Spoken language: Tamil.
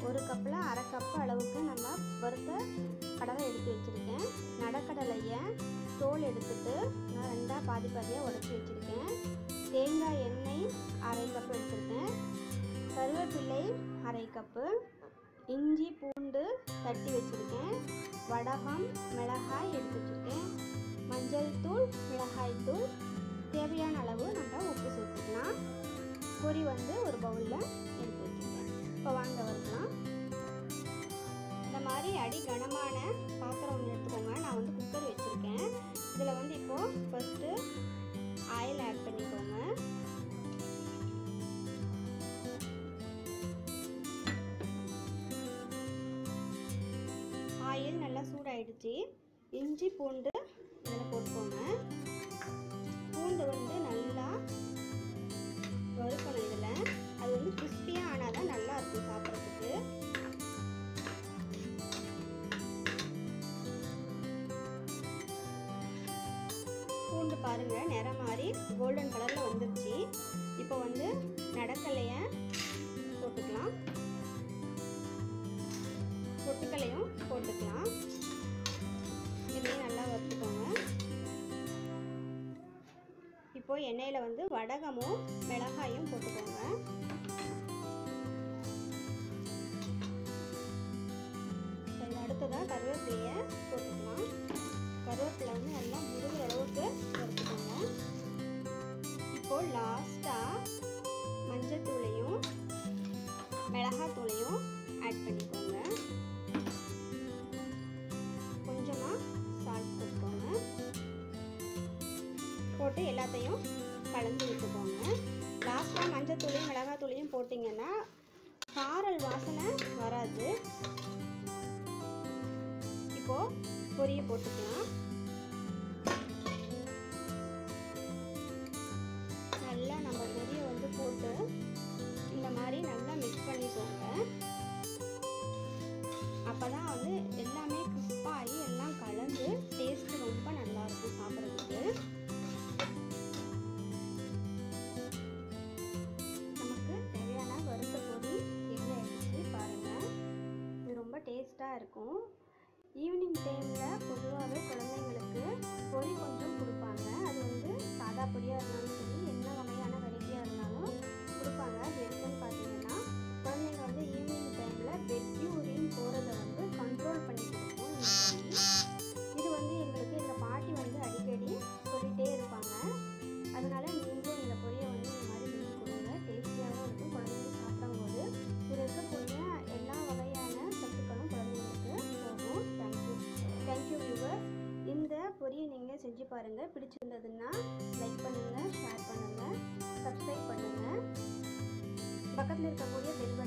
ஒரு கப்பில் அரை கப்பு அளவுக்கு நம்ம வறுத்த கடலை எடுத்து வச்சுருக்கேன் நடக்கடலையை தோல் எடுத்துட்டு நான் ரெண்டாக பாதி பாதியாக உடச்சி வச்சுருக்கேன் தேங்காய் எண்ணெய் அரை கப்பு எடுத்திருக்கேன் கருவேப்பிலை அரை கப்பு இஞ்சி பூண்டு தட்டி வச்சுருக்கேன் வடகம் மிளகாய் எடுத்து வச்சுருக்கேன் மஞ்சள் தூள் மிளகாய் தூள் தேவையான அளவு நம்ம உப்பு சேர்த்துக்கலாம் பொரி வந்து ஒரு பவுலில் எடுத்து வச்சுருக்கேன் இப்போ வாங்க வறுக்கலாம் இந்த மாதிரி அடி கனமான பாத்திரம் ஒன்று எடுத்துக்கோங்க நான் வந்து குக்கர் வச்சுருக்கேன் இதில் வந்து இப்போது ஃபஸ்ட்டு ஆயில் ஆட் பண்ணிக்கோங்க ஆயில் நல்லா சூடாயிடுச்சு இஞ்சி பூண்டு இதில் போட்டுக்கோங்க பூண்டு வந்து நல்லா வறுக்கணும் இதில் அது வந்து கிறிஸ்பியாக ஆனால் தான் நல்லா இருக்கும் சாப்பிட்றதுக்கு பூண்டு பாருங்கள் நிறம் மாதிரி கோல்டன் கலரில் வந்துருச்சு இப்போ வந்து நடக்கலைய போட்டுக்கலாம் பொட்டுக்கலையும் போட்டுக்கலாம் இதையும் நல்லா வறுத்துக்கோங்க இப்போ எண்ணெயில் வந்து வடகமும் மிளகாயும் போட்டுக்கோங்க சரி அடுத்ததாக கருவேப்பிலையை போட்டுக்கலாம் கருவேப்பிலை வந்து நல்லா முருகிற அளவுக்கு வறுத்துக்கோங்க இப்போ லாஸ்ட்டாக மஞ்சத்தூளையும் மிளகாத்தூளையும் ஆட் பண்ணிக்கோங்க கொஞ்சமாக சால்ட் போட்டுக்கோங்க போட்டு எல்லாத்தையும் கலந்து விட்டுக்கோங்க லாஸ்ட்டாக மஞ்சத்தூளையும் மிளகாத்தூளையும் போட்டிங்கன்னா காரல் வாசனை வராது இப்போது பொரிய போட்டுக்கலாம் நல்லா நம்ம பொரியை வந்து போட்டு இந்த மாதிரி நல்லா மிக்ஸ் பண்ணிக்கோங்க அப்போ தான் வந்து எல்லாமே கிறிஸ்பாகி எல்லாம் கலந்து டேஸ்ட் ரொம்ப நல்லாயிருக்கும் சாப்பிட்றதுக்கு நமக்கு தேவையான வறுத்த பொடி ரெடி ஆகிடுச்சு பாருங்கள் இது ரொம்ப டேஸ்ட்டாக இருக்கும் ஈவினிங் டைமில் பொதுவாகவே குழந்தைங்களுக்கு பொரி கொஞ்சம் கொடுப்பாங்க அது வந்து சாதா பொரியாக இருந்தாலும் சரி என்ன வகையான வெரைட்டியாக இருந்தாலும் கொடுப்பாங்க அது எதுக்குன்னு பார்த்தீங்கன்னா குழந்தைங்க வந்து ஈவினிங் டைமில் பெட் யூரின் போகிறத வந்து கண்ட்ரோல் பண்ணி கொடுக்கும் இந்த பொரி இது வந்து எங்களுக்கு எங்கள் பாட்டி வந்து அடிக்கடி சொல்லிகிட்டே இருப்பாங்க அதனால் நீங்களும் இந்த பொரியை வந்து இந்த மாதிரி செஞ்சு கொடுங்க டேஸ்டியாகவும் இருக்கும் குழந்தைங்க சாப்பிடும்போது இதில் இருக்கக்கூடிய எல்லா வகையான சத்துக்களும் குழந்தைங்களுக்கு போகும் தேங்க்யூ தேங்க்யூ வியூவர்ஸ் இந்த பொரியை நீங்கள் செஞ்சு பாருங்கள் பிடிச்சிருந்ததுன்னா லைக் பண்ணுங்கள் ஷேர் பண்ணுங்கள் சப்ஸ்கிரைப் பண்ணுங்கள் பக்கத்தில் இருக்கக்கூடிய பெல்